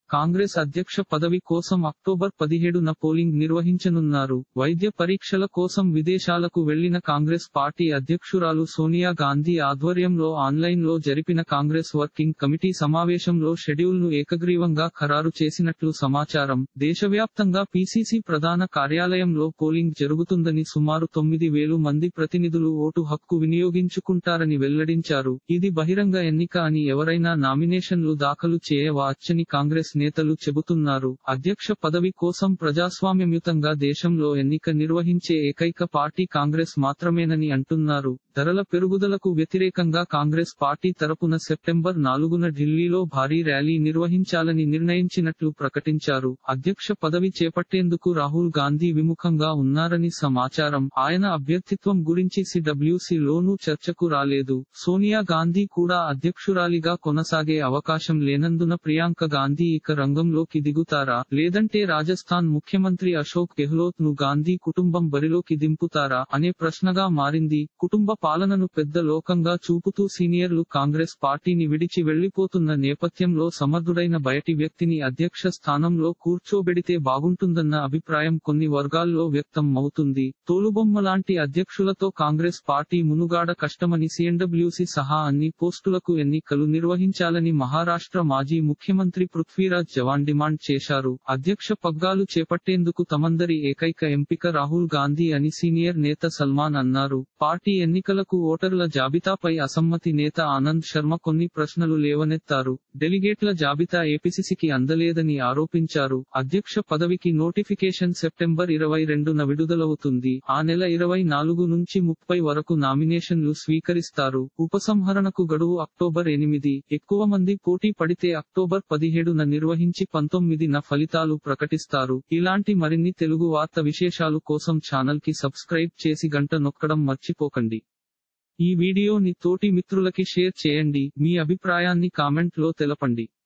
కాంగ్రెస్ అధ్యక్ష పదవి కోసం అక్టోబర్ పదిహేడున పోలింగ్ నిర్వహించనున్నారు వైద్య పరీక్షల కోసం విదేశాలకు వెళ్లిన కాంగ్రెస్ పార్టీ అధ్యక్షురాలు సోనియా గాంధీ ఆధ్వర్యంలో ఆన్లైన్ లో జరిపిన కాంగ్రెస్ వర్కింగ్ కమిటీ సమావేశంలో షెడ్యూల్ ను ఏకగ్రీవంగా ఖరారు చేసినట్లు సమాచారం దేశవ్యాప్తంగా పీసీసీ ప్రధాన కార్యాలయంలో పోలింగ్ జరుగుతుందని సుమారు తొమ్మిది వేలు మంది ప్రతినిధులు ఓటు హక్కు వినియోగించుకుంటారని వెల్లడించారు ఇది బహిరంగ ఎన్నిక అని ఎవరైనా నామినేషన్లు దాఖలు చేయవచ్చని కాంగ్రెస్ నేతలు చెబుతున్నారు అధ్యక్ష పదవి కోసం ప్రజాస్వామ్యయుతంగా దేశంలో ఎన్నిక నిర్వహించే ఏకైక పార్టీ కాంగ్రెస్ మాత్రమేనని అంటున్నారు ధరల పెరుగుదలకు వ్యతిరేకంగా కాంగ్రెస్ పార్టీ తరపున సెప్టెంబర్ నాలుగున ఢిల్లీలో భారీ ర్యాలీ నిర్వహించాలని నిర్ణయించినట్లు ప్రకటించారు అధ్యక్ష పదవి చేపట్టేందుకు రాహుల్ గాంధీ విముఖంగా ఉన్నారని సమాచారం ఆయన అభ్యర్థిత్వం గురించి సిడబ్ల్యూసి లోనూ చర్చకు రాలేదు సోనియా గాంధీ కూడా అధ్యక్షురాలిగా కొనసాగే అవకాశం లేనందున ప్రియాంక గాంధీ ఇక రంగంలోకి దిగుతారా లేదంటే రాజస్థాన్ ముఖ్యమంత్రి అశోక్ గెహ్లోత్ ను గాంధీ కుటుంబం బరిలోకి దింపుతారా అనే ప్రశ్నగా మారింది కుటుంబ పాలనను పెద్ద లోకంగా చూపుతూ సీనియర్లు కాంగ్రెస్ పార్టీని విడిచి వెళ్లిపోతున్న నేపథ్యంలో సమర్థుడైన బయటి వ్యక్తిని అధ్యక్ష స్థానంలో కూర్చోబెడితే బాగుంటుందన్న అభిప్రాయం కొన్ని వర్గాల్లో వ్యక్తం అవుతుంది తోలుబొమ్మ లాంటి అధ్యక్షులతో కాంగ్రెస్ పార్టీ మునుగాడ కష్టమని సిఎన్డబ్ల్యూసి సహా అన్ని పోస్టులకు ఎన్నికలు నిర్వహించాలని మహారాష్ట్ర మాజీ ముఖ్యమంత్రి పృథ్వీరాజ్ జవాన్ డిమాండ్ చేశారు అధ్యక్ష పగ్గాలు చేపట్టేందుకు తమందరి ఏకైక ఎంపిక రాహుల్ గాంధీ అని సీనియర్ నేత సల్మాన్ అన్నారు పార్టీ ఎన్నికలకు ఓటర్ల జాబితాపై అసమ్మతి నేత ఆనంద్ శర్మ కొన్ని ప్రశ్నలు లేవనెత్తారు డెలిగేట్ల జాబితా ఏపీసీసీకి అందలేదని ఆరోపించారు అధ్యక్ష పదవికి నోటిఫికేషన్ సెప్టెంబర్ ఇరవై రెండున విడుదలవుతుంది ఆ నెల ఇరవై నాలుగు నుంచి ముప్పై వరకు నామినేషన్లు స్వీకరిస్తారు ఉపసంహరణకు గడువు అక్టోబర్ ఎనిమిది ఎక్కువ మంది పోటీ పడితే అక్టోబర్ పదిహేడున నిర్వహించి పంతొమ్మిదిన ఫలితాలు ప్రకటిస్తారు ఇలాంటి మరిన్ని తెలుగు వార్త విశేషాలు కోసం ఛానల్ కి సబ్స్క్రైబ్ చేసి గంట నొక్కడం మర్చిపోకండి ఈ వీడియోని తోటి మిత్రులకి షేర్ చేయండి మీ అభిప్రాయాన్ని కామెంట్ లో తెలపండి